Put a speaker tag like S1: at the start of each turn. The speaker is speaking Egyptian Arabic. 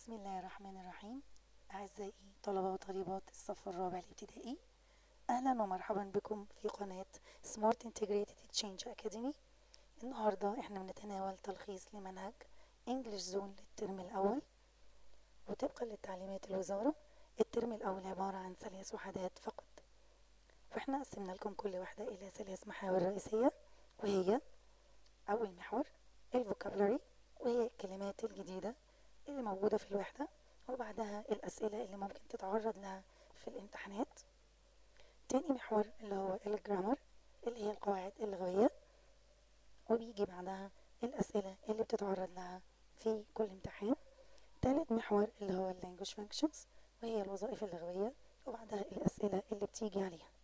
S1: بسم الله الرحمن الرحيم أعزائي طلبة وطالبات الصف الرابع الابتدائي أهلا ومرحبا بكم في قناة Smart Integrated Change Academy النهاردة احنا بنتناول تلخيص لمنهج English Zone للترم الأول وطبقا لتعليمات الوزارة الترم الأول عبارة عن ثلاث وحدات فقط فاحنا قسمنا لكم كل واحدة إلى ثلاث محاور رئيسية وهي أول محور الفوكابلري وهي الكلمات الجديدة اللي موجودة في الوحدة وبعدها الأسئلة اللي ممكن تتعرض لها في الامتحانات تاني محور اللي هو الجرامر اللي هي القواعد اللغوية وبيجي بعدها الأسئلة اللي بتتعرض لها في كل امتحان تالت محور اللي هو اللانجوج functions وهي الوظائف اللغوية وبعدها الأسئلة اللي بتيجي عليها